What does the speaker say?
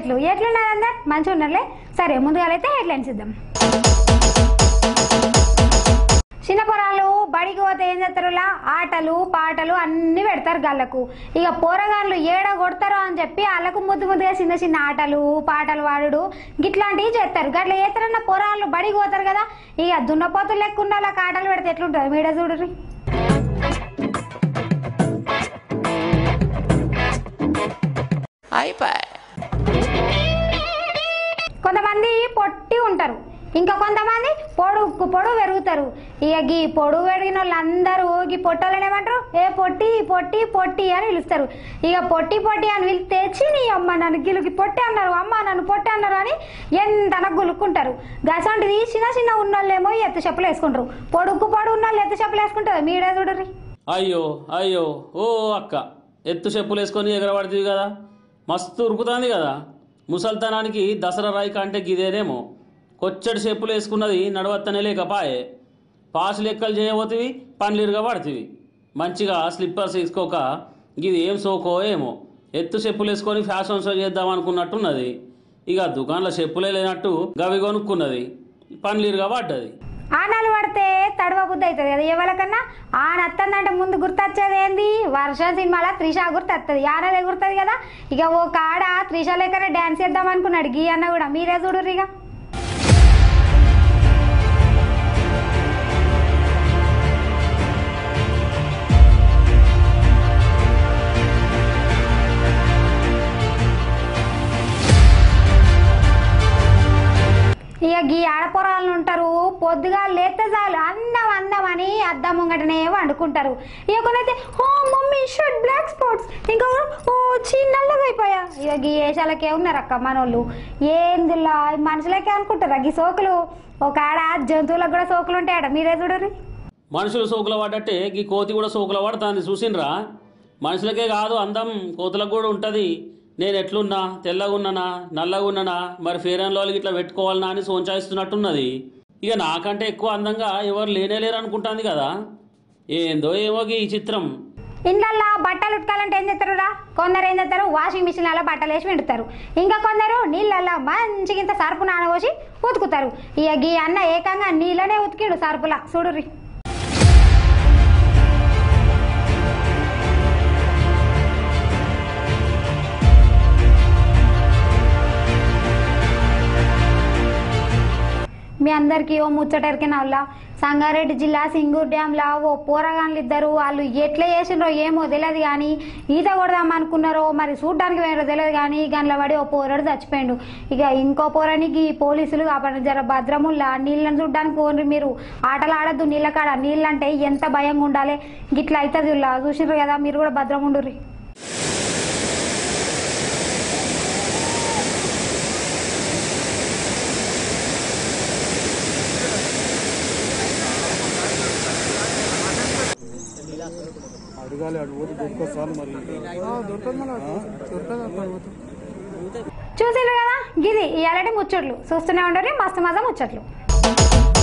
ముచ్చట్లు ఎట్లున్నారు అందరు మంచిగా ఉన్నారులే సరే ముందుగా అయితే హెడ్లైన్స్ ఇద్దాం చిన్న పొరాలు బడికి పోతే ఏం చేస్తారులా ఆటలు పాటలు అన్ని పెడతారు గళ్ళకు ఇక పోరగాళ్ళు ఏడ కొడతారో అని చెప్పి వాళ్ళకు ముద్దు ముద్దుగా చిన్న చిన్న ఆటలు పాటలు వాడుడు గిట్లాంటివి చేస్తారు గట్ల ఏతరన్న పొరాళ్ళు బడికి పోతారు కదా ఇక దున్నపోతులు లెక్క వాళ్ళకి ఆటలు పెడితే ఎట్లుంటుంది మీడే చూడరు కొంతమంది పొట్టి ఉంటారు ఇంకా కొంతమంది పొడుగు పొడుగు పెరుగుతారు ఇక గీ పొడుగు పెరిగిన వాళ్ళందరూ ఈ పొట్టోళ్ళని ఏమంటారు ఏ పొట్టి పొట్టి పొట్టి అని పిలుస్తారు ఇక పొట్టి పొట్టి అని పిలిస్తే నీ అమ్మ నన్ను గిలుకి పొట్టి అన్నారు అమ్మ నన్ను పొట్టి అన్నారు అని ఎంతన గులుక్కుంటారు గసంటిది చిన్న చిన్న ఉన్నోళ్ళేమో ఎత్తు చెప్పులు వేసుకుంటారు పొడుగు పొడుగు ఉన్న వాళ్ళు ఎత్తు చెప్పులు వేసుకుంటారు మీరే చూడరు అయ్యో అయ్యో ఓ అక్క ఎత్తు చెప్పులు వేసుకొని ఎగరబడుతుంది కదా మస్తు ఉరుకుతుంది కదా ముసల్తనానికి దసరా రాయిక అంటే గిదేనేమో కొచ్చడి చెప్పులు వేసుకున్నది నడవత్తనే లేకపాయే పాసు లెక్కలు చేయబోతివి పండ్లిరుగా పడుతుంది మంచిగా స్లిప్పర్స్ వేసుకోక ఇది ఏం సోకో ఏమో ఎత్తు చెప్పులు వేసుకొని ఫ్యాషన్ షో చేద్దాం అనుకున్నట్టున్నది ఇక దుకాణంలో చెప్పులే లేనట్టు గవి కొనుక్కున్నది పండ్లిరుగా పడ్డది ఆనాలు పడితే తడవ బుద్ధి అవుతుంది కదా ఎవరికన్నా ఆన వస్తుందంటే ముందు గుర్తొచ్చేది ఏంది వర్షం సినిమాలో త్రిష గుర్తొస్తుంది ఆనదే గుర్తుంది కదా ఇక ఓ కాడ త్రిష లెక్కనే డ్యాన్స్ చేద్దాం అనుకున్నాడు గీ అన్న కూడా మీరే చూడుర్రు ఇక ఇక గీ ఆడపొరాలు ఉంటారు పొద్దుగా లేతే చాలు అందం అందం అని అద్దం ముంగటనే వండుకుంటారు ఇక కొనైతే ఓ మమ్మీ షర్ట్ బ్లాక్ స్పాట్స్ ఇంకా ఓ చీ నల్లగా అయిపోయా ఇక గీ ఏషాలకే ఉన్నారు అక్క మనోళ్ళు ఏందిలా మనుషులకే అనుకుంటారు గీ సోకులు ఒక ఆడ జంతువులకు కూడా సోకులు ఉంటాయట మీరే చూడరు మనుషులు సోకుల పడ్డట్టే ఈ కోతి కూడా సోకుల పడుతుంది చూసిండ్రా మనుషులకే కాదు అందం కోతులకు కూడా ఉంటుంది నేను ఎట్లున్నా తెల్లగా ఉన్నానా నల్లగా ఉన్నానా మరి ఫేర్ అండ్ లాల్కి ఇట్లా పెట్టుకోవాలనా అని సోంచాయిస్తున్నట్టున్నది ఇక నాకంటే ఎక్కువ అందంగా ఎవరు లేనే లేరు అనుకుంటుంది కదా ఏందో ఏమో ఈ చిత్రం ఇండ్లల్లో బట్టలు ఉతకాలంటే ఏం చేస్తారురా కొందరు ఏం చేస్తారు వాషింగ్ మిషన్లలో బట్టలు వేసి విండుతారు ఇంకా కొందరు నీళ్ళల్లో మంచిగా ఇంత సర్పు నానబోసి ఉతుకుతారు ఇక గీ అన్న ఏకంగా నీళ్ళనే ఉతికిడు సర్పులా చూడుర్రి మీ అందరికీ ఓ ముచ్చటరికిన వాళ్ళ సంగారెడ్డి జిల్లా సింగూర్ డ్యాంలా ఓ పోరగాన్లు ఇద్దరు వాళ్ళు ఎట్లా చేసినరో ఏమో తెలియదు కానీ ఈత కొడదాం అనుకున్నారో మరి చూడ్డానికి వేరో తెలియదు కానీ గండ్ల పడి ఓ పోరడు చచ్చిపోయిండు ఇక ఇంకో పోరానికి పోలీసులు కాపాడు జర భద్రముల్లా నీళ్ళని చూడ్డానికి పోండి మీరు ఆటలు ఆడద్దు నీళ్ళ కాడ నీళ్ళంటే ఎంత భయంగా ఉండాలి గిట్లా అవుతుంది ఇలా చూసిర్రు కదా మీరు కూడా భద్రం ఉండుర్రి అడగాలి అటు పోతే దొరికొస్తాను మరి చూసిర్రు కదా గిది ఇలాంటి ముచ్చట్లు చూస్తూనే ఉండరు మస్తు మజా ముచ్చట్లు